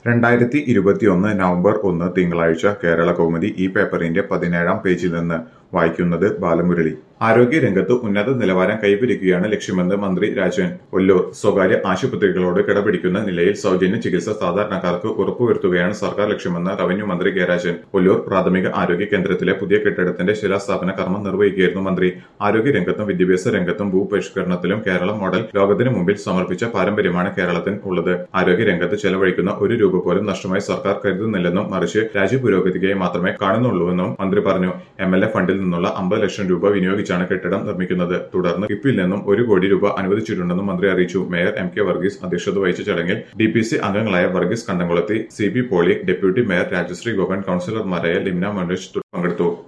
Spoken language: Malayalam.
രണ്ടായിരത്തി ഇരുപത്തിയൊന്ന് നവംബർ ഒന്ന് തിങ്കളാഴ്ച കേരള കൗമുദി ഈ പേപ്പറിന്റെ പതിനേഴാം പേജിൽ നിന്ന് വായിക്കുന്നത് ബാലമുരളി ആരോഗ്യരംഗത്ത് ഉന്നത നിലവാരം കൈവരിക്കുകയാണ് ലക്ഷ്യമെന്ന് മന്ത്രി രാജൻ ഒല്ലൂർ സ്വകാര്യ ആശുപത്രികളോട് കിടപിടിക്കുന്ന നിലയിൽ സൗജന്യ ചികിത്സ സാധാരണക്കാർക്ക് ഉറപ്പുവരുത്തുകയാണ് സർക്കാർ ലക്ഷ്യമെന്ന് റവന്യൂ മന്ത്രി കെ രാജൻ ഒല്ലൂർ പ്രാഥമിക ആരോഗ്യ കേന്ദ്രത്തിലെ പുതിയ കെട്ടിടത്തിന്റെ ശിലാസ്ഥാപന കർമ്മം നിർവഹിക്കുകയായിരുന്നു മന്ത്രി ആരോഗ്യരംഗത്തും വിദ്യാഭ്യാസ രംഗത്തും ഭൂപരിഷ്കരണത്തിലും കേരളം മോഡൽ ലോകത്തിന് മുമ്പിൽ സമർപ്പിച്ച പാരമ്പര്യമാണ് കേരളത്തിന് ഉള്ളത് ആരോഗ്യരംഗത്ത് ചെലവഴിക്കുന്ന ഒരു രൂപ പോലും നഷ്ടമായി സർക്കാർ കരുതുന്നില്ലെന്നും മറിച്ച് രാജ്യ പുരോഗതിക്കായി മാത്രമേ കാണുന്നുള്ളൂവെന്നും മന്ത്രി പറഞ്ഞു എം എൽ എ ഫണ്ടിൽ നിന്നുള്ള അമ്പത് ലക്ഷം രൂപ വിനിയോഗിച്ചാണ് കെട്ടിടം നിർമ്മിക്കുന്നത് തുടർന്ന് കിപ്പിൽ നിന്നും ഒരു കോടി രൂപ അനുവദിച്ചിട്ടുണ്ടെന്നും മന്ത്രി അറിയിച്ചു മേയർ എം കെ വർഗീസ് അധ്യക്ഷത വഹിച്ച ചടങ്ങിൽ ഡി പി സി അംഗങ്ങളായ Varghese Kandamkulathi C B Poly deputy mayor Rajasree Gopan കൌൺസിലർമാരായ ലിംന മനോജ് പങ്കെടുത്തു